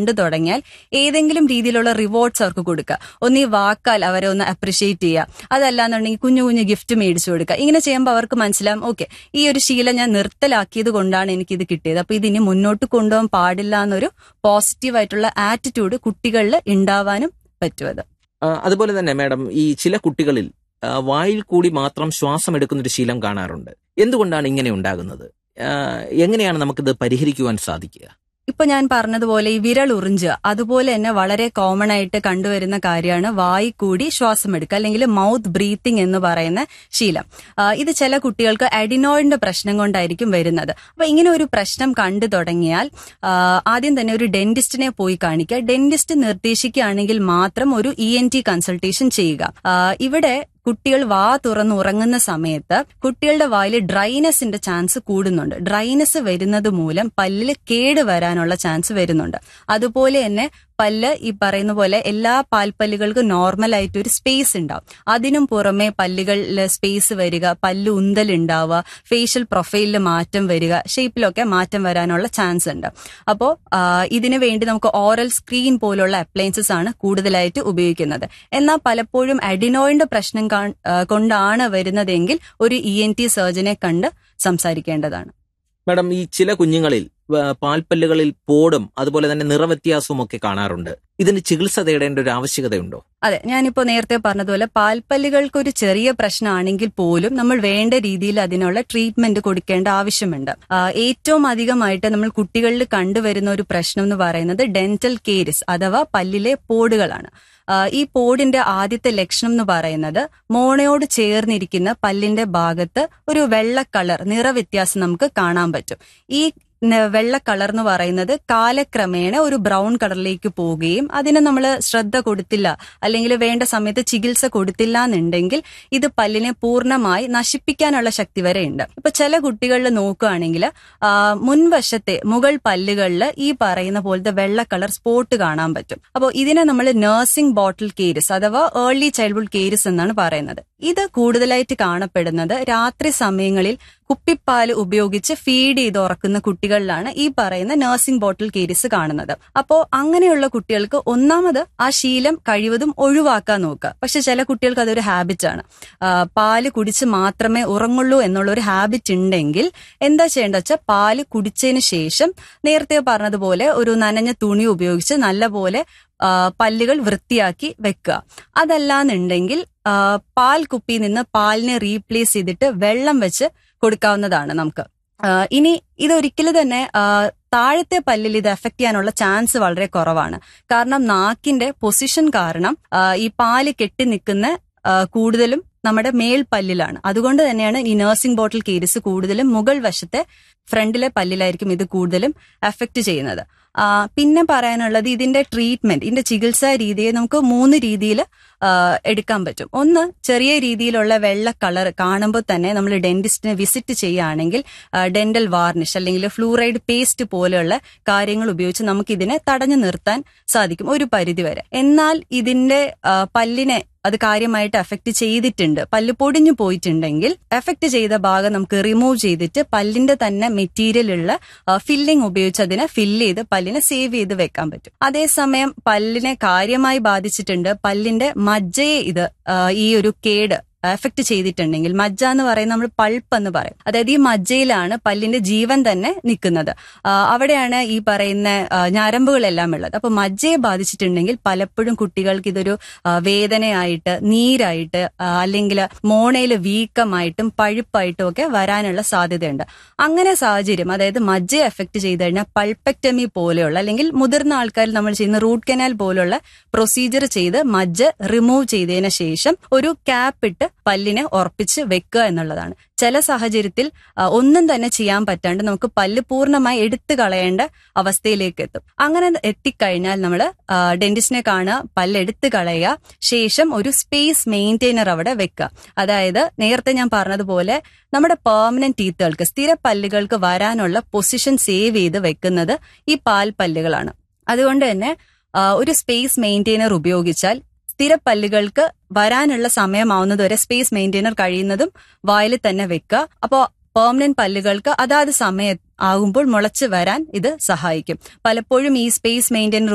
കണ്ടു തുടങ്ങിയാൽ ഏതെങ്കിലും രീതിയിലുള്ള റിവാർഡ്സ് അവർക്ക് കൊടുക്കുക ഒന്ന് ഈ വാക്കാൽ അവരെ ഒന്ന് അപ്രിഷിയേറ്റ് ചെയ്യുക അതല്ലാന്നുണ്ടെങ്കിൽ കുഞ്ഞു കുഞ്ഞു ഗിഫ്റ്റ് മേടിച്ചു കൊടുക്കുക ഇങ്ങനെ ചെയ്യുമ്പോൾ അവർക്ക് മനസ്സിലാവും ഓക്കെ ഈ ഒരു ശീലം ഞാൻ നിർത്തലാക്കിയത് കൊണ്ടാണ് എനിക്കിത് കിട്ടിയത് അപ്പൊ ഇതിനി മുന്നോട്ട് കൊണ്ടുപോകാൻ പാടില്ല എന്നൊരു പോസിറ്റീവ് ആയിട്ടുള്ള ആറ്റിറ്റ്യൂഡ് കുട്ടികളിൽ ഉണ്ടാവാനും പറ്റും അത് ആ, അതുപോലെ തന്നെ മാഡം ഈ ചില കുട്ടികളിൽ ആ, വായിൽ കൂടി മാത്രം ശ്വാസം എടുക്കുന്ന ഒരു ശീലം കാണാറുണ്ട് എന്തുകൊണ്ടാണ് ഇങ്ങനെ ഉണ്ടാകുന്നത് ആ, എങ്ങനെയാണ് നമുക്കിത് പരിഹരിക്കുവാൻ സാധിക്കുക ഇപ്പൊ ഞാൻ പറഞ്ഞതുപോലെ ഈ വിരൽ ഉറിഞ്ചുക അതുപോലെ തന്നെ വളരെ കോമൺ ആയിട്ട് കണ്ടുവരുന്ന കാര്യമാണ് വായി കൂടി ശ്വാസം എടുക്കുക അല്ലെങ്കിൽ മൗത്ത് ബ്രീത്തിങ് എന്ന് പറയുന്ന ശീലം ആ, ഇത് ചില കുട്ടികൾക്ക് അഡിനോയിഡിന്റെ പ്രശ്നം കൊണ്ടായിരിക്കും വരുന്നത് അപ്പൊ ഇങ്ങനെ ഒരു പ്രശ്നം കണ്ടു തുടങ്ങിയാൽ ആ, ആദ്യം തന്നെ ഒരു ഡെന്റിസ്റ്റിനെ പോയി കാണിക്കുക ഡെന്റിസ്റ്റ് നിർദ്ദേശിക്കുകയാണെങ്കിൽ മാത്രം ഒരു ഇ എൻ ടി കൺസൾട്ടേഷൻ ചെയ്യുക ആ, ഇവിടെ കുട്ടികൾ വാ തുറന്ന് ഉറങ്ങുന്ന സമയത്ത് കുട്ടികളുടെ വായിൽ ഡ്രൈനെസിന്റെ ചാൻസ് കൂടുന്നുണ്ട് ഡ്രൈനെസ് വരുന്നത് മൂലം പല്ലിൽ കേട് വരാനുള്ള ചാൻസ് വരുന്നുണ്ട് അതുപോലെ തന്നെ പല്ല് ഈ പറയുന്ന പോലെ എല്ലാ പാൽപ്പല്ലുകൾക്കും നോർമൽ ആയിട്ട് ഒരു സ്പേസ് ഉണ്ടാവും അതിനും പുറമെ പല്ലുകളിൽ സ്പേസ് വരിക പല്ല് ഉന്തൽ ഉണ്ടാവുക ഫേഷ്യൽ പ്രൊഫൈലിൽ മാറ്റം വരിക ഷേപ്പിലൊക്കെ മാറ്റം വരാനുള്ള ചാൻസ് ഉണ്ട് അപ്പോൾ ഇതിനു വേണ്ടി നമുക്ക് ഓറൽ സ്ക്രീൻ പോലുള്ള അപ്ലയൻസസ് ആണ് കൂടുതലായിട്ട് ഉപയോഗിക്കുന്നത് എന്നാൽ പലപ്പോഴും അഡിനോയിന്റെ പ്രശ്നം കാൺ- ആ, കൊണ്ടാണ് വരുന്നതെങ്കിൽ ഒരു ഇ എൻ ടി സർജനെ കണ്ട് സംസാരിക്കേണ്ടതാണ് മാഡം ഈ ചില കുഞ്ഞുങ്ങളിൽ ആ, പാൽപ്പല്ലുകളിൽ പോടും അതുപോലെ തന്നെ നിറവ്യത്യാസവും ഒക്കെ കാണാറുണ്ട് ഇതിന് ചികിത്സ തേടേണ്ട ഒരു ആവശ്യകതയുണ്ടോ അതെ ഞാനിപ്പോ നേരത്തെ പറഞ്ഞതുപോലെ പാൽപ്പല്ലുകൾക്ക് ഒരു ചെറിയ പ്രശ്നമാണെങ്കിൽ പോലും നമ്മൾ വേണ്ട രീതിയിൽ അതിനുള്ള ട്രീറ്റ്മെന്റ് കൊടുക്കേണ്ട ആവശ്യമുണ്ട് ആ, ഏറ്റവും അധികമായിട്ട് നമ്മൾ കുട്ടികളിൽ കണ്ടുവരുന്ന ഒരു പ്രശ്നം എന്ന് പറയുന്നത് ഡെന്റൽ കേരിസ് അഥവാ പല്ലിലെ പോടുകളാണ് ആ, ഈ പോടിന്റെ ആദ്യത്തെ ലക്ഷണം എന്ന് പറയുന്നത് മോണയോട് ചേർന്നിരിക്കുന്ന പല്ലിന്റെ ഭാഗത്ത് ഒരു വെള്ള കളർ നിറവ്യത്യാസം നമുക്ക് കാണാൻ പറ്റും ഈ ന- വെള്ള കളർ എന്ന് പറയുന്നത് കാലക്രമേണ ഒരു ബ്രൗൺ കളറിലേക്ക് പോവുകയും അതിന് നമ്മൾ ശ്രദ്ധ കൊടുത്തില്ല അല്ലെങ്കിൽ വേണ്ട സമയത്ത് ചികിത്സ കൊടുത്തില്ല എന്നുണ്ടെങ്കിൽ ഇത് പല്ലിനെ പൂർണ്ണമായി നശിപ്പിക്കാനുള്ള ശക്തി വരെ ഉണ്ട് ഇപ്പൊ ചില കുട്ടികളിൽ നോക്കുകയാണെങ്കിൽ ആ, മുൻവശത്തെ മുകൾ പല്ലുകളിൽ ഈ പറയുന്ന പോലത്തെ വെള്ള കളർ സ്പോട്ട് കാണാൻ പറ്റും അപ്പോൾ ഇതിനെ നമ്മൾ നഴ്സിംഗ് ബോട്ടിൽ കേരിസ് അഥവാ ഏർലി ചൈൽഡ്ഹുഡ് കേരിസ് എന്നാണ് പറയുന്നത് ഇത് കൂടുതലായിട്ട് കാണപ്പെടുന്നത് രാത്രി സമയങ്ങളിൽ കുപ്പിപ്പാൽ ഉപയോഗിച്ച് ഫീഡ് ചെയ്ത് ഉറക്കുന്ന കുട്ടികളിലാണ് ഈ പറയുന്ന നഴ്സിംഗ് ബോട്ടിൽ കേരിസ് കാണുന്നത് അപ്പോൾ അങ്ങനെയുള്ള കുട്ടികൾക്ക് ഒന്നാമത് ആ ശീലം കഴിവതും ഒഴിവാക്കാൻ നോക്കുക പക്ഷെ ചില കുട്ടികൾക്ക് അതൊരു ഹാബിറ്റ് ആണ് ആ, പാല് കുടിച്ച് മാത്രമേ ഉറങ്ങുള്ളൂ എന്നുള്ള ഒരു ഹാബിറ്റ് ഉണ്ടെങ്കിൽ എന്താ ചെയ്യേണ്ടത് വെച്ചാൽ പാല് കുടിച്ചതിന് ശേഷം നേരത്തെ പറഞ്ഞതുപോലെ ഒരു നനഞ്ഞ തുണി ഉപയോഗിച്ച് നല്ലപോലെ ആ, പല്ലുകൾ വൃത്തിയാക്കി വെക്കുക അതല്ലാന്നുണ്ടെങ്കിൽ ആ, പാൽ കുപ്പിയിൽ നിന്ന് പാലിനെ റീപ്ലേസ് ചെയ്തിട്ട് വെള്ളം വെച്ച് കൊടുക്കാവുന്നതാണ് നമുക്ക് ആ, ഇനി ഇതൊരിക്കലും തന്നെ ആ, താഴത്തെ പല്ലിൽ ഇത് എഫക്ട് ചെയ്യാനുള്ള ചാൻസ് വളരെ കുറവാണ് കാരണം നാക്കിന്റെ പൊസിഷൻ കാരണം ആ, ഈ പാല് കെട്ടി നിൽക്കുന്ന ആ, കൂടുതലും നമ്മുടെ മേൽ പല്ലിലാണ് അതുകൊണ്ട് തന്നെയാണ് ഈ നഴ്സിംഗ് ബോട്ടിൽ കേരിസ് കൂടുതലും മുകൾ വശത്തെ ഫ്രണ്ടിലെ പല്ലിലായിരിക്കും ഇത് കൂടുതലും എഫക്ട് ചെയ്യുന്നത് ആ, പിന്നെ പറയാനുള്ളത് ഇതിന്റെ ട്രീറ്റ്മെന്റ് ഇതിന്റെ ചികിത്സാ രീതിയെ നമുക്ക് മൂന്ന് രീതിയിൽ എടുക്കാൻ പറ്റും ഒന്ന് ചെറിയ രീതിയിലുള്ള വെള്ള കളർ കാണുമ്പോൾ തന്നെ നമ്മൾ ഡെന്റിസ്റ്റിനെ വിസിറ്റ് ചെയ്യുകയാണെങ്കിൽ ഡെന്റൽ വാർണിഷ് അല്ലെങ്കിൽ ഫ്ലൂറൈഡ് പേസ്റ്റ് പോലെയുള്ള കാര്യങ്ങൾ ഉപയോഗിച്ച് നമുക്ക് ഇതിനെ തടഞ്ഞു നിർത്താൻ സാധിക്കും ഒരു പരിധി വരെ എന്നാൽ ഇതിന്റെ ആ, പല്ലിനെ അത് കാര്യമായിട്ട് എഫക്ട് ചെയ്തിട്ടുണ്ട് പല്ല് പൊടിഞ്ഞു പോയിട്ടുണ്ടെങ്കിൽ എഫക്ട് ചെയ്ത ഭാഗം നമുക്ക് റിമൂവ് ചെയ്തിട്ട് പല്ലിന്റെ തന്നെ മെറ്റീരിയൽ ഉള്ള ഫില്ലിംഗ് ഉപയോഗിച്ച് അതിനെ ഫില്ല് ചെയ്ത് പല്ലിനെ സേവ് ചെയ്ത് വെക്കാൻ പറ്റും അതേസമയം പല്ലിനെ കാര്യമായി ബാധിച്ചിട്ടുണ്ട് പല്ലിന്റെ മജ്ജയെ ഇത് ആ, ഈ ഒരു കേട് എഫക്ട് ചെയ്തിട്ടുണ്ടെങ്കിൽ മജ്ജ എന്ന് പറയുന്നത് നമ്മൾ പൾപ്പ് എന്ന് പറയും അതായത് ഈ മജ്ജയിലാണ് പല്ലിന്റെ ജീവൻ തന്നെ നിൽക്കുന്നത് ആ, അവിടെയാണ് ഈ പറയുന്ന ആ, ഞരമ്പുകളെല്ലാം ഉള്ളത് അപ്പൊ മജ്ജയെ ബാധിച്ചിട്ടുണ്ടെങ്കിൽ പലപ്പോഴും കുട്ടികൾക്ക് ഇതൊരു ആ, വേദനയായിട്ട് നീരായിട്ട് ആ, അല്ലെങ്കിൽ മോണയിൽ വീക്കമായിട്ടും പഴുപ്പായിട്ടും ഒക്കെ വരാനുള്ള സാധ്യതയുണ്ട് അങ്ങനെ സാഹചര്യം അതായത് മജ്ജയെ എഫക്ട് ചെയ്ത് കഴിഞ്ഞാൽ പൾപ്പക്ടമി പോലെയുള്ള അല്ലെങ്കിൽ മുതിർന്ന ആൾക്കാരിൽ നമ്മൾ ചെയ്യുന്ന റൂട്ട് കനാൽ പോലുള്ള പ്രൊസീജിയർ ചെയ്ത് മജ്ജ റിമൂവ് ചെയ്തതിന് ശേഷം ഒരു ക്യാപ്പ് ഇട്ട് പല്ലിനെ ഉറപ്പിച്ച് വെക്കുക എന്നുള്ളതാണ് ചില സാഹചര്യത്തിൽ ആ, ഒന്നും തന്നെ ചെയ്യാൻ പറ്റാണ്ട് നമുക്ക് പല്ല് പൂർണ്ണമായി എടുത്തു കളയേണ്ട അവസ്ഥയിലേക്ക് എത്തും അങ്ങനെ എത്തിക്കഴിഞ്ഞാൽ നമ്മൾ ഡെന്റിസ്റ്റിനെ കാണുക പല്ല് എടുത്തു കളയുക ശേഷം ഒരു സ്പേസ് മെയിൻറ്റെയിനർ അവിടെ വെക്കുക അതായത് നേരത്തെ ഞാൻ പറഞ്ഞതുപോലെ നമ്മുടെ പെർമനന്റ് ടീത്തുകൾക്ക് സ്ഥിര പല്ലുകൾക്ക് വരാനുള്ള പൊസിഷൻ സേവ് ചെയ്ത് വെക്കുന്നത് ഈ പാൽ പല്ലുകളാണ് അതുകൊണ്ട് തന്നെ ആ, ഒരു സ്പേസ് മെയിൻറ്റെയിനർ ഉപയോഗിച്ചാൽ സ്ഥിര പല്ലുകൾക്ക് വരാനുള്ള സമയമാവുന്നത് വരെ സ്പേസ് മെയിൻറ്റെയിനർ കഴിയുന്നതും വായിൽ തന്നെ വെക്കുക അപ്പോൾ പെർമനന്റ് പല്ലുകൾക്ക് അതാത് സമയം ആകുമ്പോൾ മുളച്ച് വരാൻ ഇത് സഹായിക്കും പലപ്പോഴും ഈ സ്പേസ് മെയിൻറ്റെയിനർ